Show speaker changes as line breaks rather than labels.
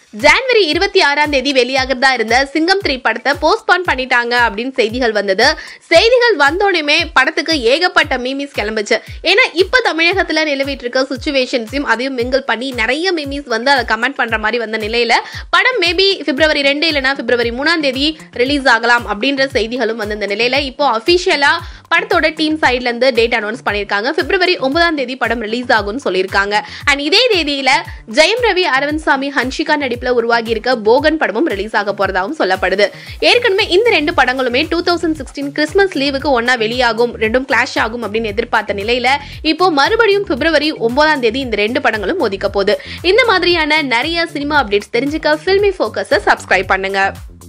January இருபத்தி ஆறாம் தேதி வெளியாகிறதா இருந்த சிங்கம் த்ரீ படத்தை போஸ்ட்பான் பண்ணிட்டாங்க அப்படின்னு செய்திகள் வந்தது செய்திகள் வந்தோடனே படத்துக்கு ஏகப்பட்ட மீமிஸ் கிளம்புச்சு ஏன்னா இப்ப தமிழகத்துல நிலவிட்டு இருக்க சுச்சுவேஷன்ஸையும் அதையும் மிங்கிள் பண்ணி நிறைய மீமிஸ் வந்து அதை கமெண்ட் பண்ற மாதிரி வந்த நிலையில படம் மேபி பிப்ரவரி ரெண்டு இல்லைன்னா பிப்ரவரி மூணாம் தேதி ரிலீஸ் ஆகலாம் அப்படின்ற செய்திகளும் வந்து இந்த நிலையில இப்போ அபிஷியலா படத்தோட டீம் சைட்ல இருந்து டேட் அனௌன்ஸ் பண்ணிருக்காங்க பிப்ரவரி ஒன்பதாம் தேதி படம் ரிலீஸ் ஆகும்னு சொல்லியிருக்காங்க அண்ட் இதே தேதியில ஜெயம் ரவி அரவிந்த் சாமி ஹன்ஷிகா நடிப்புல உருவாகி இருக்க போகன் படமும் ரிலீஸ் ஆக போறதாகவும் சொல்லப்படுது ஏற்கனவே இந்த ரெண்டு படங்களுமே டூ தௌசண்ட் சிக்ஸ்டீன் கிறிஸ்மஸ் லீவுக்கு ஒன்னா வெளியாகும் ரெண்டும் கிளாஷ் ஆகும் அப்படின்னு எதிர்பார்த்த நிலையில இப்போ மறுபடியும் பிப்ரவரி ஒன்பதாம் தேதி இந்த ரெண்டு படங்களும் ஒதுக்க போகுது இந்த மாதிரியான நிறைய சினிமா அப்டேட்ஸ் தெரிஞ்சுக்க ஃபில்மி ஃபோக்கஸை சப்ஸ்கிரைப் பண்ணுங்க